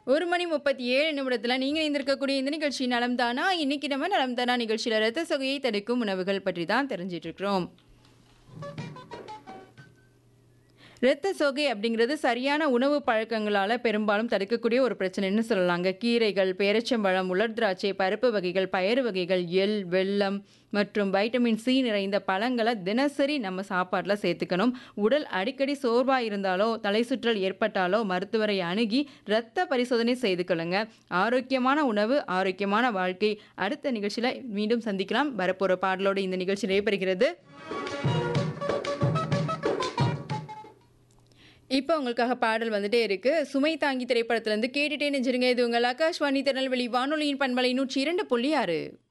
ஒரு மணி முப்பத்தி ஏழு நிமிடத்தில் நீங்கள் இருந்திருக்கக்கூடிய இந்த நிகழ்ச்சி நலம் தானா இன்னைக்கு நம்ம நலம் தானா நிகழ்ச்சியில் ரத்த சொகையை தடுக்கும் உணவுகள் பற்றி தான் தெரிஞ்சிட்டு இருக்கிறோம் இரத்த சோகை அப்படிங்கிறது சரியான உணவு பழக்கங்களால் பெரும்பாலும் தடுக்கக்கூடிய ஒரு பிரச்சனைன்னு சொல்லலாங்க கீரைகள் பேரச்சம்பழம் உலர் திராட்சை பருப்பு வகைகள் பயறு வகைகள் எள் வெல்லம் மற்றும் வைட்டமின் சி நிறைந்த பழங்களை தினசரி நம்ம சாப்பாட்டில் சேர்த்துக்கணும் உடல் அடிக்கடி சோர்வாக இருந்தாலோ தலை சுற்றல் ஏற்பட்டாலோ மருத்துவரை அணுகி இரத்த பரிசோதனை செய்து கொள்ளுங்க ஆரோக்கியமான உணவு ஆரோக்கியமான வாழ்க்கை அடுத்த நிகழ்ச்சியில் மீண்டும் சந்திக்கலாம் வரப்போகிற பாடலோடு இந்த நிகழ்ச்சி நடைபெறுகிறது இப்போ உங்களுக்காக பாடல் வந்துட்டே இருக்கு சுமை தாங்கி திரைப்படத்திலிருந்து கேட்டுட்டே நெஞ்சிருங்க இது உங்கள் ஆகாஷ்வாணி திருநெல்வேலி வானொலியின் பண்பலை நூற்றி இரண்டு புள்ளி ஆறு